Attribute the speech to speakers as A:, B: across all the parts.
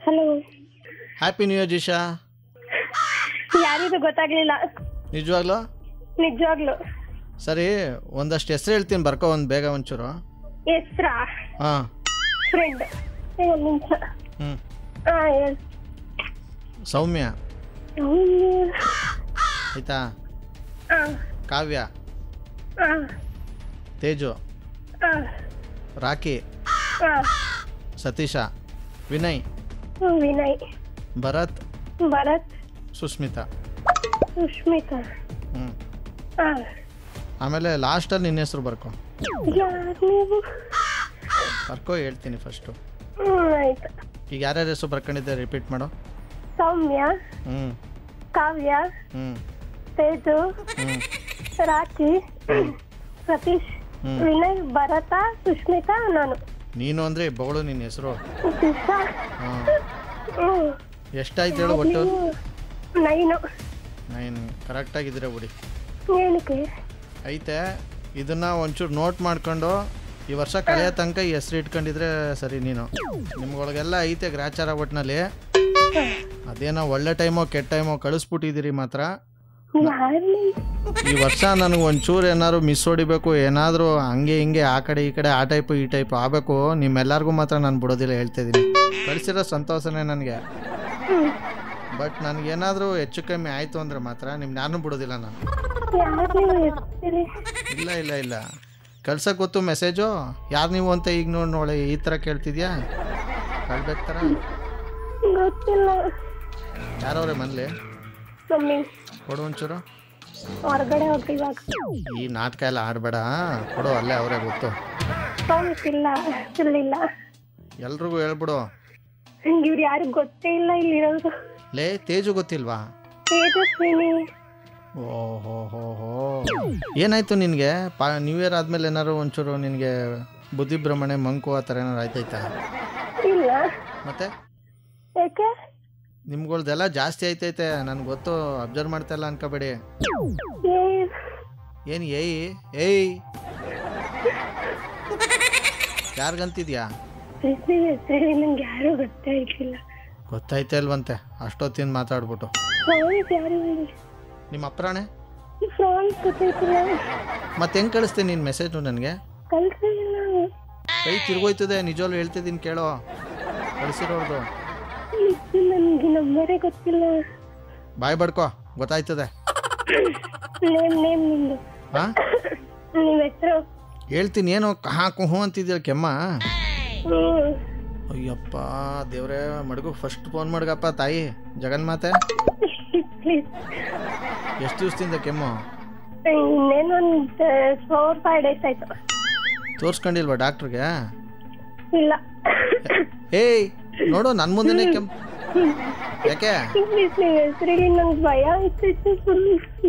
A: Hello
B: happy new year Jisha
A: ಯಾರಿದು ಗೊತ್ತಾಗ್ಲಿಲ್ಲ
B: ನಿಜವಾಗ್ಲೂ
A: ನಿಜವಾಗ್ಲು
B: ಸರಿ ಒಂದಷ್ಟು ಹೆಸರು ಹೇಳ್ತೀನಿ ಬರ್ಕೋ ಒಂದು ಬೇಗ ಒಂಚೂರು
A: ಹೆಸ್ರ
B: ಹಾಂ
A: ಫ್ರೆಂಡ್ ಒಂದು ನಿಮಿಷ
B: ಹ್ಞೂ
A: ಹಾ ಹೇಳಿ
B: ಸೌಮ್ಯ ಆಯಿತಾ
A: ಹಾ
B: ಕಾವ್ಯ
A: ಹಾ
B: ತೇಜು
A: ಹಾ
B: ರಾಕಿ
A: ಹಾ
B: ಸತೀಶ ವಿನಯ್
A: ವಿನಯ್
B: ಭರತ್
A: ಭರತ್
B: ಸುಸ್ಮಿತಾ
A: ಸುಷ್ಮಿತಾ
B: ಹ್ಞೂ
A: ಹಾ
B: ಆಮೇಲೆ ಲಾಸ್ಟಲ್ಲಿ ನಿನ್ನ ಹೆಸರು ಬರ್ಕೋ
A: ಯಾರು ನೀವು
B: ಬರ್ಕೋ ಹೇಳ್ತೀನಿ ಫಸ್ಟು
A: ಹ್ಮ್ ಆಯ್ತು
B: ಈಗ ಯಾರ್ಯಾರ ಹೆಸರು ಬರ್ಕೊಂಡಿದ್ದೆ ರಿಪೀಟ್ ಮಾಡು
A: ಸೌಮ್ಯ
B: ಹ್ಞೂ
A: ಕಾವ್ಯ
B: ಹ್ಞೂ
A: ತೇಜು
B: ಹ್ಞೂ
A: ರಾಕಿ ಸತೀಶ್
B: ಹ್ಮ್.
A: ವಿನಯ್ ಭರತ ಸುಷ್ಮಿತಾ ನಾನು
B: ನೀನು ಅಂದರೆ ಬಗಳು ನಿನ್ನ ಹೆಸರು
A: ದಿಶಾ
B: ಹಾಂ
A: ಹ್ಮ್
B: ಎಷ್ಟಾಯ್ತು ಹೇಳು ಒಟ್ಟು
A: ನೈನು
B: ನೈನ್ ಕರೆಕ್ಟಾಗಿದ್ದೀರ ಬಿಡಿ
A: ಏನಕ್ಕೆ
B: ಐತೆ ಇದನ್ನ ಒಂಚೂರು ನೋಟ್ ಮಾಡ್ಕೊಂಡು ಈ ವರ್ಷ ಕಳೆಯೋ ತನಕ ಈ ಹೆಸರು ಇಟ್ಕೊಂಡಿದ್ರೆ ಸರಿ ನೀನು ನಿಮ್ಗೊಳಗೆಲ್ಲ ಐತೆ ಗ್ರಾಚಾರ ಒಟ್ಟಿನಲ್ಲಿ ಅದೇನೋ ಒಳ್ಳೆ ಟೈಮೋ ಕೆಟ್ಟ ಟೈಮೋ ಕಳಿಸ್ಬಿಟ್ಟಿದ್ದೀರಿ ಮಾತ್ರ
A: ಯಾರು
B: ಈ ವರ್ಷ ನನಗೆ ಒಂಚೂರು ಏನಾದ್ರು ಮಿಸ್ ಹೊಡಿಬೇಕು ಏನಾದರೂ ಹಂಗೆ ಹಿಂಗೆ ಆ ಕಡೆ ಈ ಕಡೆ ಆ ಟೈಪು ಈ ಟೈಪು ಆಗಬೇಕು ನಿಮ್ಮೆಲ್ಲರಿಗೂ ಮಾತ್ರ ನಾನು ಬಿಡೋದಿಲ್ಲ ಹೇಳ್ತಾ ಇದ್ದೀನಿ ಕಳಿಸಿರೋ ಸಂತೋಷನೇ ನನಗೆ ಬಟ್ ನನಗೇನಾದರೂ ಹೆಚ್ಚು ಕಮ್ಮಿ ಆಯಿತು ಅಂದರೆ ಮಾತ್ರ ನಿಮ್ಮ ಯಾರನ್ನೂ ಬಿಡೋದಿಲ್ಲ ನಾನು
A: ಯಾರು ನೀವು ಎತ್ತೀರಿ
B: ಇಲ್ಲ ಇಲ್ಲ ಇಲ್ಲ ಕಳ್ಸಕ್ಕೆ ಗೊತ್ತು ಮೆಸೇಜು ಯಾರು ನೀವು ಅಂತ ಈಗ ನೋಡಿ ನೋಡಿ ಈ ಥರ ಕೇಳ್ತಿದ್ಯಾ ಕಳ್ಬೇಕು ಥರ
A: ಗೊತ್ತಿಲ್ಲ
B: ಯಾರವ್ರೆ ಮನೇಲಿ
A: ಮಮ್ಮಿ
B: ಕೊಡು ಒಂಚೂರು
A: ಹೊರಗಡೆ ಹೋಗ್ರಿ ಇವಾಗ
B: ಈ ನಾಟಕ ಎಲ್ಲ ಆಡಬೇಡ ಕೊಡು ಅಲ್ಲೇ ಅವರೇ ಗೊತ್ತು
A: ಇಲ್ಲ ಇಲ್ಲಿಲ್ಲ
B: ಎಲ್ರಿಗೂ ಹೇಳ್ಬಿಡು
A: ನಂಗೆ ಇವ್ರು ಯಾರು ಗೊತ್ತೇ ಇಲ್ಲ ಇಲ್ಲಿರೋದು
B: ಲೇ ತೇಜು ಗೊತ್ತಿಲ್ವಾ
A: ತೇಜಸ್ವಿನಿ
B: ಓಹೋ ಹೋ ಹೋ ಏನಾಯ್ತು ನಿನಗೆ ಪಾ ನ್ಯೂ ಇಯರ್ ಆದಮೇಲೆ ಏನಾದ್ರು ಒಂಚೂರು ನಿನಗೆ ಬುದ್ಧಿ ಭ್ರಮಣೆ ಮಂಕು ಆ ಥರ ಏನಾರು ಆಯ್ತೈತಾ
A: ಇಲ್ಲ
B: ಮತ್ತೆ
A: ಯಾಕೆ
B: ನಿಮ್ಗಳ್ದೆಲ್ಲ ಜಾಸ್ತಿ ಆಯ್ತೈತೆ ನನಗೆ ಗೊತ್ತು ಅಬ್ಸರ್ವ್ ಮಾಡ್ತಾ ಇಲ್ಲ ಅನ್ಕೋಬೇಡಿ
A: ಏ-
B: ಏನು ಏಯ್ ಏಯ್ ಯಾರಿಗಂತಿದ್ಯಾ
A: ಪ್ರೀತಿ ಹೆಸರು ನಂಗೆ ಯಾರು ಗೊತ್ತೇ ಆಗಿಲ್ಲ
B: ಗೊತ್ತಾಯ್ತಾ ಇಲ್ವಂತೆ ಅಷ್ಟೊತ್ತಿನ ಮಾತಾಡ್ಬಿಟ್ಟು
A: ಫ್ರಾನ್ಸ್ ಯಾರು ಹೇಳಿ
B: ನಿಮ್ಮ ಅಪ್ರಾಣೆ
A: ಫ್ರಾನ್ಸ್ ಗೊತ್ತಾಯ್ತಿಲ್ಲ
B: ಮತ್ತೆ ಹೆಂಗೆ ಕಳಿಸ್ತೀನಿ ನಿನ್ನ ಮೆಸೇಜು ನನಗೆ
A: ಕಲ್ಸಿ ಇಲ್ಲ
B: ಕೈ ತಿರುಗೋಯ್ತದೆ ನಿಜವಾಗ್ಲೂ ಹೇಳ್ತಿದ್ದೀನಿ ಕೇಳೋ ಕಳಿಸಿರೋರ್ದು
A: ನನಗೆ ನಂಬರೇ ಗೊತ್ತಿಲ್ಲ
B: ಬಾಯ್ ಬಡ್ಕೋ ಗೊತ್ತಾಯ್ತದೆ
A: ನೇಮ್ ನೇಮ್ ನಿಮ್ದು
B: ಹಾಂ
A: ನಿಮ್ಮ ಹೆಸರು
B: ಹೇಳ್ತೀನಿ ಏನು ಕಹಾ ಕುಹು ಅಂತಿದ್ಯಲ್ಲ ಕೆಮ್ಮ
A: ಹ್ಮ್
B: ಅಯ್ಯಪ್ಪ ದೇವ್ರೇ ಮಡಗು ಫಸ್ಟ್ ಫೋನ್ ಮಡ್ಗಪ್ಪ ತಾಯಿ ಜಗನ್ಮಾತೆ
A: ಪ್ಲೀಸ್
B: ಎಷ್ಟು ದಿವಸದಿಂದ ಕೆಮ್ಮು
A: ಇನ್ನೇನು ಒಂದು ಫೋರ್ ಫೈವ್ ಡೇಸ್ ಆಯ್ತು
B: ತೋರಿಸ್ಕೊಂಡಿಲ್ವಾ ಡಾಕ್ಟ್ರಿಗೆ
A: ಇಲ್ಲ
B: ಏಯ್ ನೋಡು ನನ್ನ ಮುಂದೆನೇ ಕೆಮ್ಮು ಯಾಕೆ
A: ಪ್ಲೀಸ್ ನೀವು ಹೆಸರಿಗೆ ನಂಗೆ ಭಯ ಆಗ್ತೈತೆ ಫುಲ್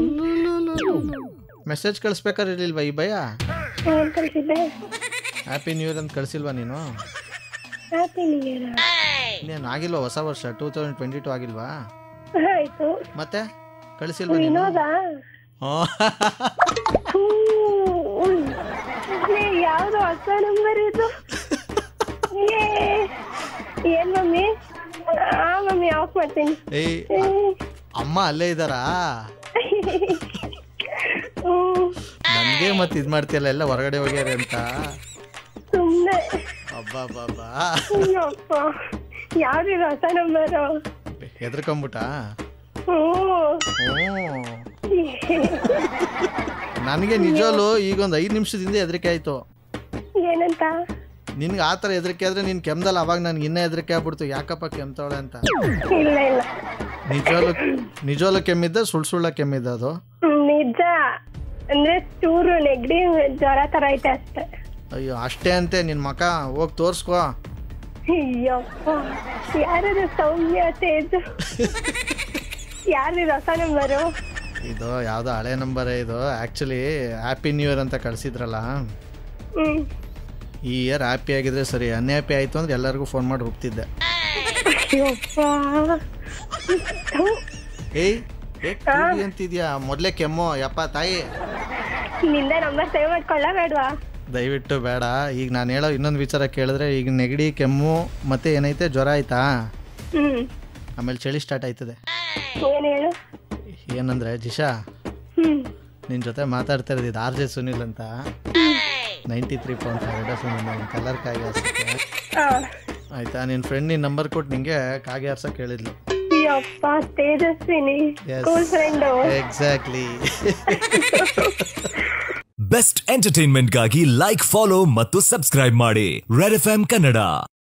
B: ಮೆಸೇಜ್ ಕಳಿಸ್ಬೇಕಾದ್ರೆ ಇರ್ಲಿಲ್ವಾ ಈ ಭಯ
A: ಏನು ಕಳಿಸಿದ್ದೆ
B: ಹ್ಯಾಪಿ ನ್ಯೂ ಇಯರ್ ಅಂತ ಕಳಿಸಿಲ್ವಾ ನೀನು
A: ಹ್ಯಾಪಿ ನ್ಯೂ ಇಯರ್
B: ಇನ್ನೇನು ಆಗಿಲ್ವಾ ಹೊಸ ವರ್ಷ ಟೂ ತೌಸಂಡ್ ಟ್ವೆಂಟಿ ಟು ಆಗಿಲ್ವಾ
A: ಆಯ್ತು
B: ಮತ್ತೆ ಕಳಿಸಿಲ್ವಾ ನೀನು
A: ವಿನೋದ
B: ಹ್ಞೂ.
A: ಯಾವ್ದು ಹೊಸ ನಂಬರ್ ಇದು ಏ, ಏನ್ ಮಮ್ಮಿ ಆ ಮಮ್ಮಿ ಆಫ್ ಮಾಡ್ತೀನಿ
B: ಏಯ್
A: ಏ,
B: ಅಮ್ಮ ಅಲ್ಲೇ ಇದ್ದಾರಾ
A: ಹ್ಮ್,
B: ನನಗೆ ಮತ್ತೆ ಇದು ಮಾಡ್ತಿಯಲ್ಲ ಎಲ್ಲ ಹೊರಗಡೆ ಹೋಗ್ಯಾರೆ ಅಂತ
A: ಸುಮ್ನೆ
B: ಅಬ್ಬಾ ಬಾಬಾ
A: ಅಯ್ಯಪ್ಪ ಯಾವ್ದು ಇದು ಹೊಸ ನಂಬರು
B: ಹೆದರ್ಕೊಂಬಿಟ್ಟ
A: ಹ್ಞೂ
B: ಹ್ಞೂ ನನಗೆ ನಿಜವಲ್ಲೂ ಈಗ ಒಂದು ಐದು ನಿಮಿಷದಿಂದ ಹೆದರಿಕೆ ಆಯಿತು
A: ಏನಂತ
B: ನಿನ್ಗೆ ಆ ಥರ ಹೆದರಿಕೆ ಆದರೆ ನೀನು ಕೆಮ್ದಲ್ಲ ಅವಾಗ ನನಗೆ ಇನ್ನೂ ಹೆದರಿಕೆ ಆಗ್ಬಿಡ್ತು ಯಾಕಪ್ಪ ಕೆಮ್ತಾವಳೆ ಅಂತ
A: ಇಲ್ಲ ಇಲ್ಲ
B: ನಿಜವಲ್ಲೂ ನಿಜವಲ್ಲೂ ಕೆಮ್ಮಿದ್ದ ಸುಳ್ಳು ಸುಳ್ಳ ಕೆಮ್ಮಿದ್ದ ಅದು
A: ಹ್ಮ್, ನಿಜ ಅಂದ್ರೆ ಚೂರು ನೆಗಡಿ ಜ್ವರ ತರ ಐತೆ ಅಷ್ಟೇ
B: ಅಯ್ಯೋ ಅಷ್ಟೇ ಅಂತೆ ನಿನ್ನ ಮಕ ಹೋಗಿ ತೋರಿಸ್ಕೋ
A: ಅಯ್ಯಪ್ಪ ಯಾರದು ಸೌಮ್ಯ ತೇಜು ಯಾರ್ದು ಹೊಸ ನಂಬರು
B: ಇದು ಯಾವುದೋ ಹಳೆ ನಂಬರೇ ಇದು ಆ್ಯಕ್ಚುಲಿ ಹ್ಯಾಪಿ ನ್ಯೂ ಇಯರ್ ಅಂತ ಕಳಿಸಿದ್ರಲ್ಲ
A: ಹ್ಮ್
B: ಈ ಇಯರ್ ಹ್ಯಾಪಿ ಆಗಿದ್ರೆ ಸರಿ ಅನ್ಹ್ಯಾಪಿ ಆಯಿತು ಅಂದ್ರೆ ಎಲ್ಲರಿಗೂ ಫೋನ್ ಮಾಡಿ ಹೋಗ್ತಿದ್ದೆ
A: ಅಯ್ಯಪ್ಪ
B: ಏಯ್ ಏ ಕೂಗಿ ಅಂತಿದ್ಯಾ ಮೊದಲೇ ಕೆಮ್ಮು ಯಪ್ಪ ತಾಯಿ
A: ನಿಂದ ನಂಬರ್ ಸೇವ್ ಮಾಡ್ಕೊಳ್ಳ ಬೇಡ್ವಾ
B: ದಯವಿಟ್ಟು ಬೇಡ ಈಗ ನಾನು ಹೇಳೋ ಇನ್ನೊಂದು ವಿಚಾರ ಕೇಳಿದ್ರೆ ಈಗ ನೆಗಡಿ ಕೆಮ್ಮು ಮತ್ತೆ ಏನೈತೆ ಜ್ವರ ಆಯ್ತಾ
A: ಹ್ಮ್
B: ಆಮೇಲೆ ಚಳಿ ಸ್ಟಾರ್ಟ್ ಆಯ್ತದೆ
A: ಏನ್ ಹೇಳು
B: ಏನಂದ್ರೆ ಜಿಶಾ
A: ಹ್ಮ್
B: ನಿನ್ನ ಜೊತೆ ಮಾತಾಡ್ತಾ ಇರೋದು ಆರ್ ಜೆ ಸುನಿಲ್ ಅಂತ ninety three point five radio colour ಕಾಗೆ ಹಾರ್ಸಕ್ಕೆ
A: ಹಾ
B: ಆಯ್ತಾ ನಿನ್ನ ಫ್ರೆಂಡ್ ನಿನ್ನ ನಂಬರ್ ಕೊಟ್ಟು ನಿಂಗೆ ಕಾಗೆ ಹಾರ್ಸಕ್ಕೆ ಹೇಳಿದ್ಲು
A: ಯಪ್ಪ Tejaswini
B: Yes.
A: School friend
B: exactly
C: best ಎಂಟರ್ಟೈನ್ಮೆಂಟ್ಗಾಗಿ ಲೈಕ್ ಫಾಲೋ ಮತ್ತು ಸಬ್ಸ್ಕ್ರೈಬ್ ಮಾಡಿ ರೆಡ್ ಎಫ್ ಕನ್ನಡ